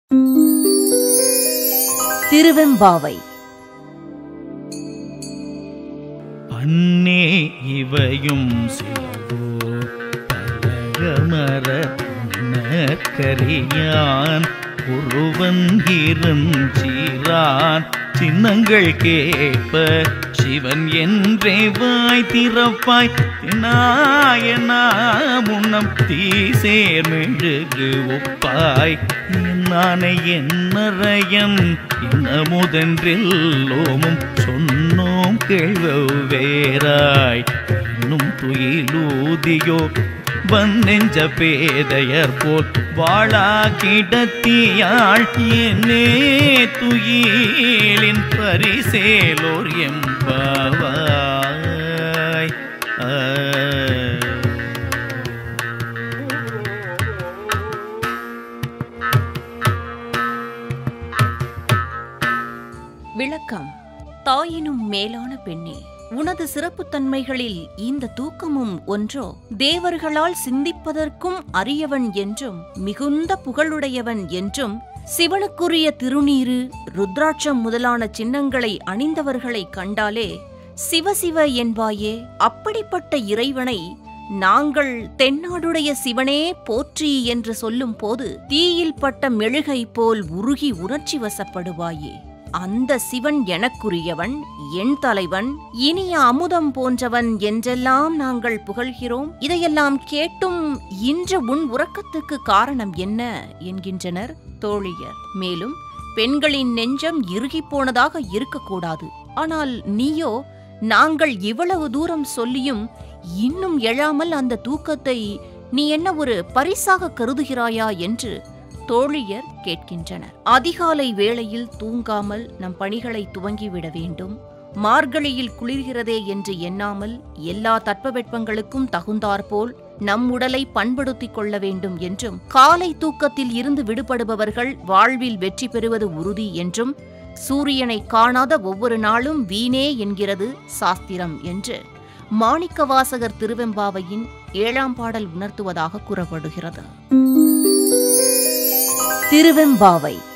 திருவெம்பாவை அன்னே இவையும் சிலவோ பரமர கரியான் ஒருவன் இருஞ்சீரான் சின்னங்கள் கேட்ப சிவன் என்றே வாய் திறப்பாய் நாயனா முன்னம் தீசேர் மெழுகு ஒப்பாய் நானே என்னறையன் இன்னமுதென்றெல்லோமும் சொன்னோம் கேள்வேராய் இன்னும் துயிலூதியோ வந்தெஞ்ச பேதையர் போல் வாழா கிடத்தியாள் என்னே துயிலின் பரிசேலோர் எம்பாவாய் ஆ. விளக்கம் தாயினும் மேலான பெண்ணே உனது சிறப்புத்தன்மைகளில் இந்த தூக்கமும் ஒன்றோ தேவர்களால் சிந்திப்பதற்கும் அரியவன் என்றும் மிகுந்த புகழுடையவன் என்றும் சிவனுக்குரிய திருநீரு ருத்ராட்சம் முதலான சின்னங்களை அணிந்தவர்களை கண்டாலே சிவசிவ என்பாயே அப்படிப்பட்ட இறைவனை நாங்கள் தென்னாடுடைய சிவனே போற்றி என்று சொல்லும் போது தீயில் பட்ட மெழுகை போல் உருகி உணர்ச்சி வசப்படுவாயே அந்த சிவன் எனக்குரியவன் என் தலைவன் இனிய அமுதம் போன்றவன் என்றெல்லாம் நாங்கள் புகழ்கிறோம் இதையெல்லாம் கேட்டும் இன்று உன் உறக்கத்துக்கு காரணம் என்ன என்கின்றனர் தோழியர் மேலும் பெண்களின் நெஞ்சம் இறுகிப் போனதாக இருக்கக்கூடாது ஆனால் நீயோ நாங்கள் இவ்வளவு தூரம் சொல்லியும் இன்னும் எழாமல் அந்த தூக்கத்தை நீ என்ன ஒரு பரிசாக கருதுகிறாயா என்று தோழியர் கேட்கின்றனர் அதிகாலை வேளையில் தூங்காமல் நம் பணிகளை துவங்கிவிட வேண்டும் மார்கழியில் குளிர்கிறதே என்று எண்ணாமல் எல்லா தட்பவெட்பங்களுக்கும் தகுந்தாற்போல் நம் உடலை பண்படுத்திக் கொள்ள வேண்டும் என்றும் காலை தூக்கத்தில் இருந்து விடுபடுபவர்கள் வாழ்வில் வெற்றி பெறுவது உறுதி என்றும் சூரியனை காணாத ஒவ்வொரு நாளும் வீணே என்கிறது சாஸ்திரம் என்று மாணிக்கவாசகர் திருவெம்பாவையின் ஏழாம் பாடல் உணர்த்துவதாக கூறப்படுகிறது திருவெம்பாவை